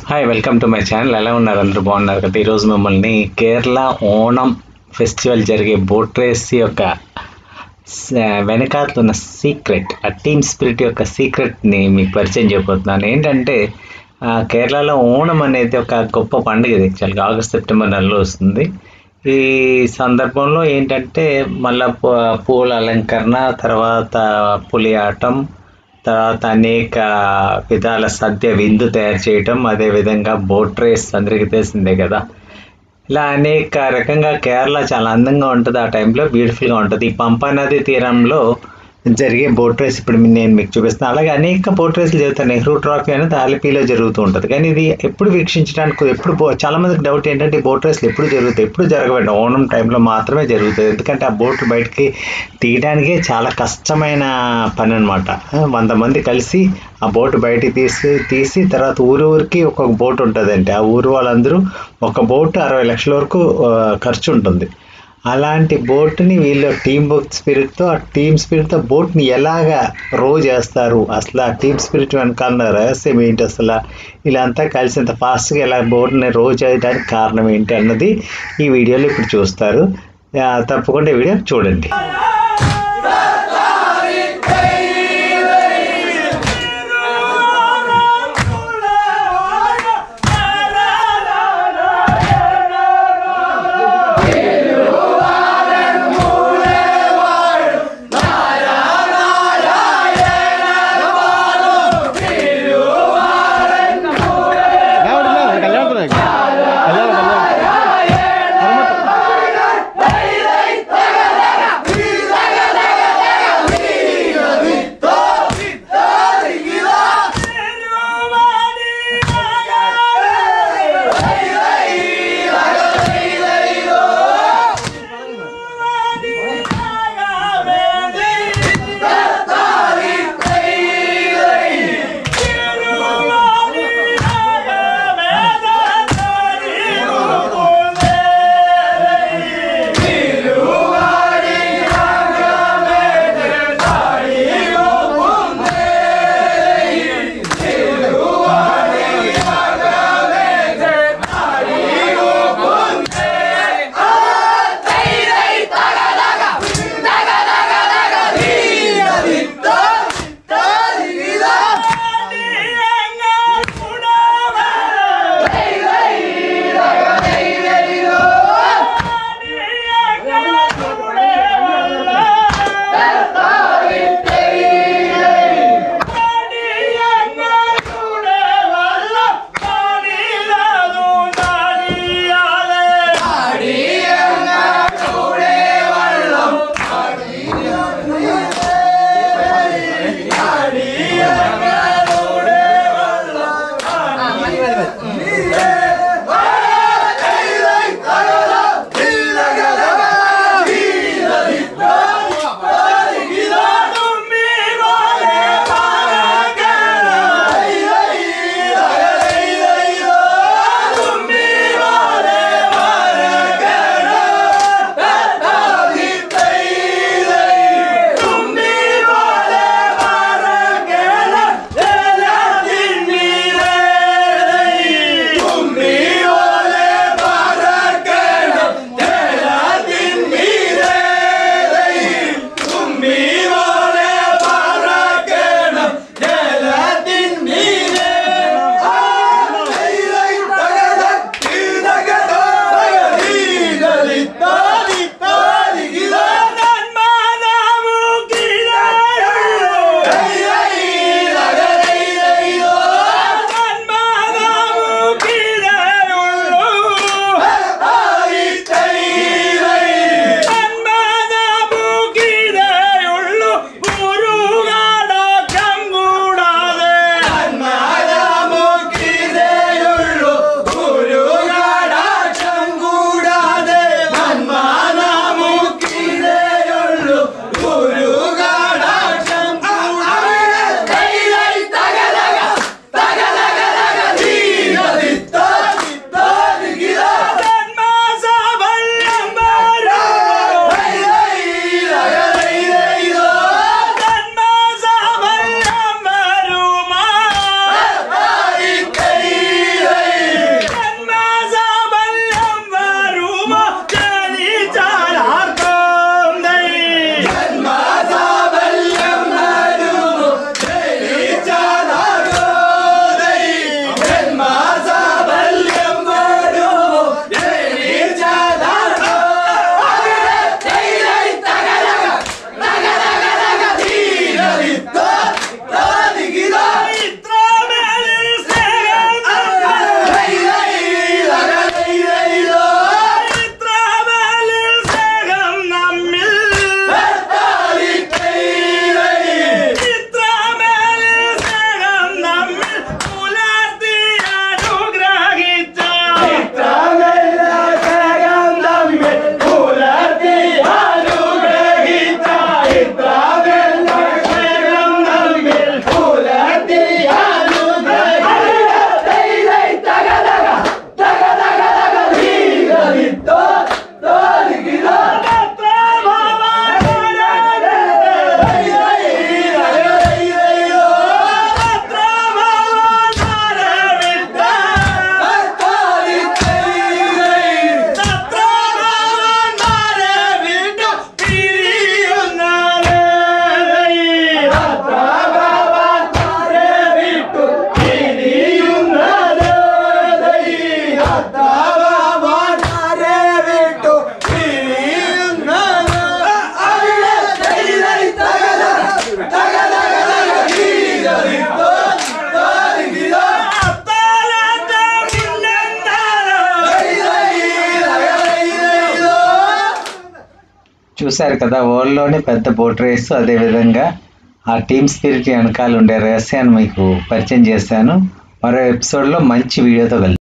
hi welcome to my channel ఎలా ఉన్నారు అందరూ బాగున్నారు కదా ఈరోజు మిమ్మల్ని కేరళ ఓణం ఫెస్టివల్ జరిగే బోట్ రేస్ యొక్క స- వెనకాతల ఉన్న సీక్రెట్ ఆ టీమ్ స్పిరిట్ యొక్క సీక్రెట్ని మీకు పరిచయం చేయబోతున్నాను ఏంటంటే ఆ, కేరళలో ఓణం అనేది ఒక గొప్ప పండుగ ఇది యాక్చువల్గా ఆగస్ట్ సెప్టెంబర్ నెలలో వస్తుంది ఈ సందర్భంలో ఏంటంటే మళ్ళా పూ- పూల అలంకరణ తర్వాత పులి ఆటం తర్వాత అనేక విధాల సద్య విందు తయారు చేయటం అదేవిధంగా బోట్ రేస్ అందరికీ తెలిసిందే కదా ఇలా అనేక రకంగా కేరళ చాలా అందంగా ఉంటుంది ఆ టైంలో బ్యూటిఫుల్గా ఉంటుంది ఈ పంపా నది తీరంలో జరిగే బోట్ రేస్ ఇప్పుడు మీ- నేను మీకు చూపిస్తాను అలాగే అనేక బోట్ రేసులు జరుగుతాయి నెహ్రూ ట్రాఫీ అనేది ఆలిపీలో జరుగుతూ ఉంటుంది కానీ ఇది ఎప్పుడు వీక్షించడానికి ఎప్పుడు బో- చాలా మందికి డౌట్ ఏంటంటే ఈ బోట్ రేసులు ఎప్పుడు జరుగుతాయి ఎప్పుడు జరగవండి ఓణం టైంలో మాత్రమే జరుగుతుంది ఎందుకంటే ఆ బోట్ బయటికి తీయడానికే చాలా కష్టమైన పని అనమాట వంద మంది కలిసి ఆ బోట్ బయటికి తీసి తీసి తర్వాత ఊరు ఊరికి ఒక్కొక్క బోట్ ఉంటుందండి ఆ ఊరు వాళ్ళందరూ ఒక బోట్ అరవై లక్షల వరకు ఆ, ఖర్చు ఉంటుంది అలాంటి బోట్ని వీళ్ళు టీమ్ వర్క్ స్పిరిట్తో ఆ టీమ్ స్పిరిట్తో బోట్ని ఎలాగా రో చేస్తారు అసలు ఆ టీమ్ స్పిరిట్ వెనకాల రహస్యం ఏంటి అసలు ఇలా అంతా కలిసి ఇంత ఫాస్ట్గా ఇలా బోట్ని రో చేయడానికి కారణం ఏంటి అన్నది ఈ వీడియోలో ఇప్పుడు చూస్తారు ఆ, తప్పకుండా ఈ వీడియో చూడండి കല്യാണം കല്യാണത്തിന് കല്യാണം കല്യാണം చూశారు కదా వరల్డ్లోనే పెద్ద బోట్ రేస్ అదేవిధంగా ఆ టీమ్ స్పిరిట్ వెనకాల ఉండే రహస్యాన్ని మీకు పరిచయం చేశాను మరో ఎపిసోడ్లో మంచి వీడియోతో కలుద్దాం